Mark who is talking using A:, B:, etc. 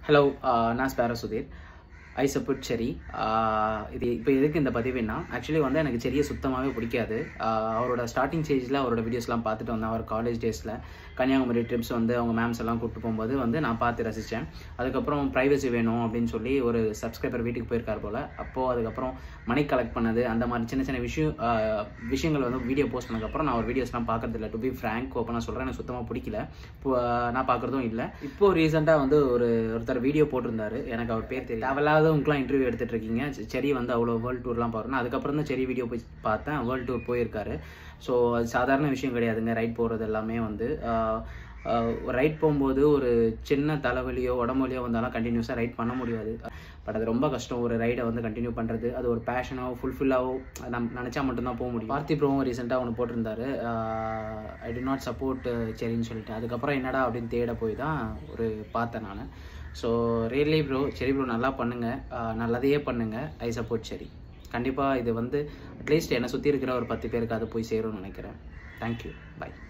A: hello நான் Sparrow Sudhir I support செரி இது இப்போ எதுக்கு இந்த பதிவுன்னா ஆக்சுவலி வந்து எனக்கு செரியை சுத்தமாகவே பிடிக்காது ஆஹ் அவரோட ஸ்டார்டிங் ஸ்டேஜில் அவரோட வீடியோஸ்லாம் பார்த்துட்டு வந்தேன் அவர் காலேஜ் டேஸில் கன்னியாகுமரி ட்ரிப்ஸ் வந்து அவங்க மேம்ஸ் எல்லாம் கூப்பிட்டு போகும்போது வந்து நான் பார்த்து ரசித்தேன் அதுக்கப்புறம் ப்ரைவசி வேணும் அப்படின்னு சொல்லி ஒரு சப்ஸ்கிரைபர் வீட்டுக்கு போயிருக்கார் போல் அப்போது அதுக்கப்புறம் மணி கலெக்ட் பண்ணது அந்த மாதிரி சின்ன சின்ன விஷயம் ஆஹ் விஷயங்கள் வந்து வீடியோ போஸ்ட் பண்ணதுக்கப்புறம் நான் ஒரு வீடியோஸ்லாம் பார்க்கறது இல்லை டு பி ஃப்ரேங்க் ஓப்பனாக சொல்கிறேன் எனக்கு சுத்தமாக பிடிக்கல இப்போ ஆஹ் நான் பார்க்குறதும் இல்லை இப்போ ரீசெண்டாக வந்து ஒரு ஒருத்தர் வீடியோ போட்டிருந்தாரு எனக்கு அவர் பேர் தெரியும் தேவையில்லாதவங்களாம் இன்டர்வியூ எடுத்துட்டு இருக்கீங்க செ- செரி வந்து அவ்வளோ வேர்ல்டு டூர்லாம் பார்க்கணும் அதுக்கப்புறம் தான் செரி வீடியோ போய் பார்த்தேன் வேர்ல்டு டூர் போயிருக்காரு ஸோ அது சாதாரண விஷயம் கிடையாதுங்க ரைட் போகிறது எல்லாமே வந்து ரைட் போகும்போது ஒரு சின்ன தலைவலியோ உடம்புலியோ வந்தாலும் கண்டினியூஸாக ரைட் பண்ண முடியாது பட் அது ரொம்ப கஷ்டம் ஒரு ரைடை வந்து கண்டினியூ பண்ணுறது அது ஒரு பேஷனாகவோ ஃபுல்ஃபில்லாகவோ நம்ம நினச்சா மட்டும்தான் போக முடியும் பார்த்தி ப்ரோவும் ரீசெண்டாக ஒன்று போட்டிருந்தாரு ஐ டி நாட் சப்போர்ட் சரின்னு சொல்லிட்டு அதுக்கப்புறம் என்னடா அப்படின்னு தேட போய் தான் ஒரு பார்த்தேன் நான் ஸோ ரியலி ப்ரோ சரி ப்ரோ நல்லா பண்ணுங்கள் நல்லதையே பண்ணுங்கள் ஐ சப்போர்ட் சரி கண்டிப்பாக இது வந்து அட்லீஸ்ட் என்னை சுற்றி இருக்கிற ஒரு பத்து பேருக்கு அது போய் சேரும்னு நினைக்கிறேன் தேங்க்யூ பை